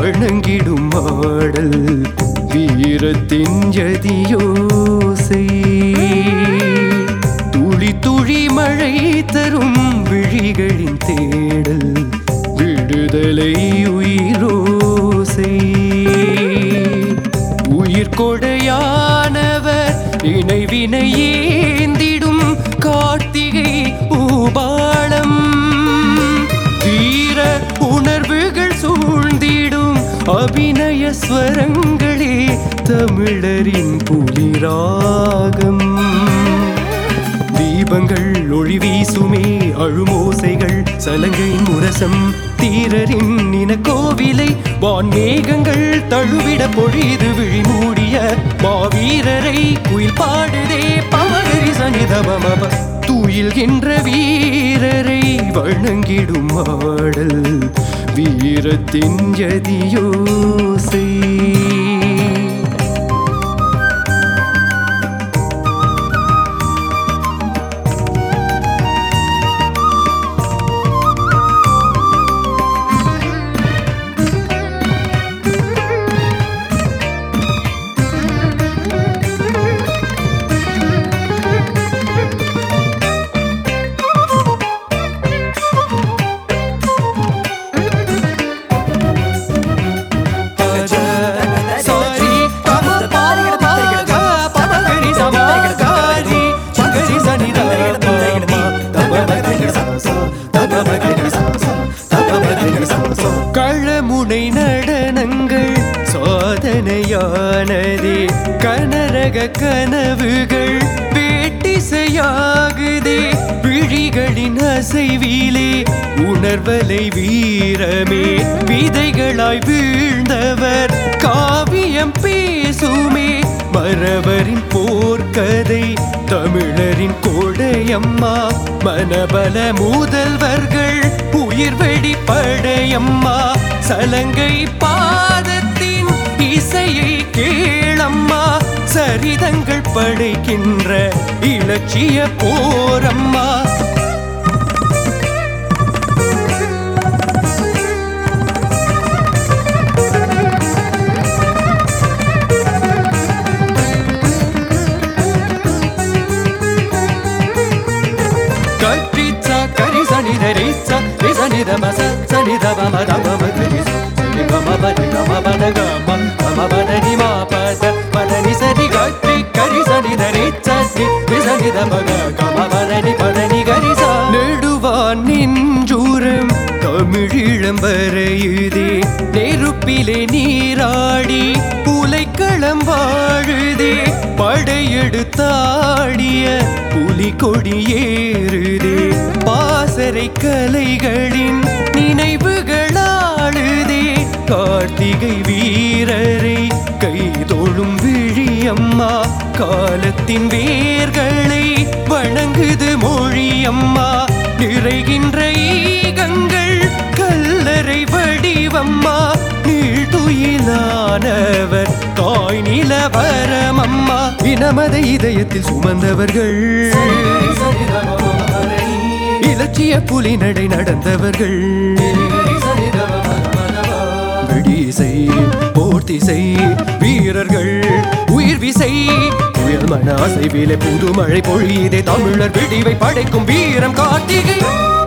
வணங்கிடும் ஆடல் வீரத்தின் ஜதியோசை துளி துளி மழை தரும் விழிகளின் தேடல் விடுதலை உயிரோசை உயிர்கொடையானவர் நினைவினை ஏந்திடும் கார்த்திகை பூபாளம் வீர உணர்வுகள் சூழ்ந்திடும் அபிநய ஸ்வரங்களே தமிழரின் புலிராகம் தீபங்கள் ஒளி வீசுமே அழுமோசைகள் சலங்கை முரசம் தீரரின் இன கோவிலை வான்மேகங்கள் தழுவிட பொழிது விழி மூடிய மாவீரரை குயில் பாடுதே பமகரி சனிதபமப துயில்கின்ற வீரரை வணங்கிடும் ஆடல் வீரத்தின் ஜதியோசை சாரி கம பாக பமகரி சமகரி சகரி சனித கள்ளமுனை நடனங்கள் சாதனையானதே கனரக கனவுகள் வேட்டிசையாகுதே விழிகளின் அசைவிலே உணர்வலை வீரமே விதைகளாய் வீழ்ந்தவர் காவியம் பேசுமே மறவரின் போர்க்கதை தமிழரின் கோடையம்மா மனபல முதல்வர்கள் உயிர் வெடிப்படையம்மா சலங்கை பாதத்தின் இசையை கேளம்மா சரிதங்கள் படைக்கின்ற இலட்சிய போரம்மா கற்றிச்சா கரி சனித ரீச்சா ரி சனித மச சனித மம தம மகரி சனி கம பத கம பத கம கம பத நி மா பத பத நி சரி கற்றி கரி சனித ரீச்சா ரி ரி சனித மக கம பத நி பத நி கரி சா நெடுவான் நின்றூரம் தமிழீழம் வரையுதே நெருப்பிலே நீராடி புலைக்களம் வாழுதே படையெடுத்தாடிய புலி கொடியேறுதே பாசறை கலைகளின் நினைவுகளாளுதே கார்த்திகை வீரரை கைதொழும் விழியம்மா காலத்தின் வேர்களை வணங்குது மொழியம்மா நிறைகின்ற ஈகங்கள் கல்லறை வடிவம்மா நீழ்துயிலானவர் தாய் நிலவரமம்மா இனமத இதயத்தில் சுமந்தவர்கள் இலட்சிய புலி நடை நடந்தவர்கள் விடிசை போர்த்திசை வீரர்கள் உயிர் விசை புயல் மன அசைவிலே புது மழை பொழியதே தமிழர் விடிவை படைக்கும் வீரம் கார்த்திகை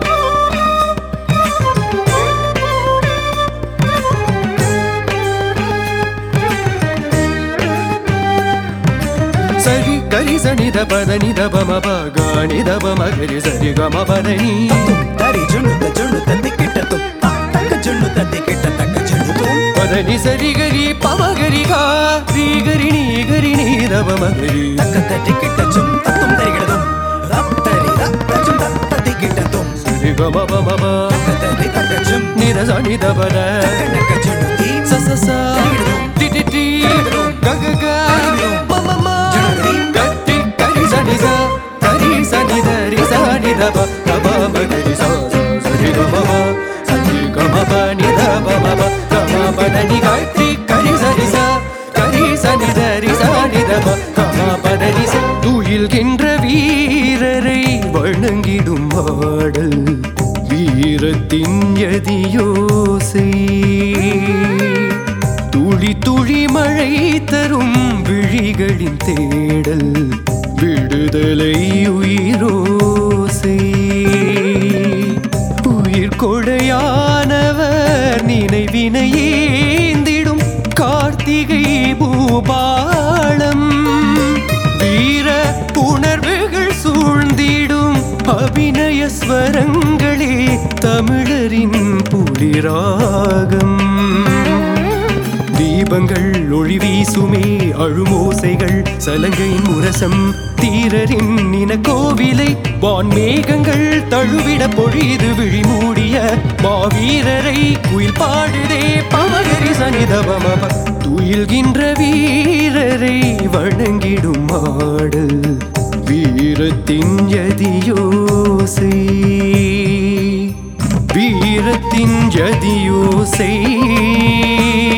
சரி கரி சனித பத நித பம பகானித பம கரி சரி கம பதனி தரி ஜுண்ணுத்த ஜுண்ணுத்த திக்கிட்டத்தும் தக்க ஜுண்ணுத்த திக்கிட்ட தக்க ஜுண்ணுத்தும் பதனி சரி கரி பம கரி கா ரீ கரி நீ கரி நீத பம கரி தக்கத்த டிக்கிட்டச்சும் தத்தும் தரிகிடதும் ரத்தரி ரத்தச்சும் தத்த திக்கிட்டத்தும் சரி கம பம ப தக்கத்தரி தக்கச்சும் நித சனித பத தக்க ஜுண்ணுத்தி ச ச ச டி டி டி க க க ம ம ம கட்டி கரி சனி ச கரி சனி த ரி சனி த ப க ப ம கரி ச ச சரி க ம ப சரி க ம ப நி த ப ம ப க ம ப த நி கட்டி கரி சனி ச கரி சனி த ரி சனி த ப க ம ப த நி ச துயில்கின்ற வீரரை வணங்கிடும் ஆடல் வீரத்தின் யதியோசை துளிமழை தரும் விழிகளின் தேடல் விடுதலை உயிரோசை உயிர் கொடையானவர் நினைவினை ஏந்திடும் கார்த்திகை பூபாளம் வீர உணர்வுகள் சூழ்ந்திடும் அபிநய ஸ்வரங்களே தமிழரின் புலிராகம் தீபங்கள் ஒளி வீசுமே அழுமோசைகள் சலங்கையின் முரசம் தீரரின் இன கோவிலை வான்மேகங்கள் தழுவிட பொழிது விழி மூடிய மாவீரரை குயில் பாடுதே பமகரி சனிதவமப துயில்கின்ற வீரரை வணங்கிடும் ஆடல் வீரத்தின் யதியோசை வீரத்தின் ஜதியோசை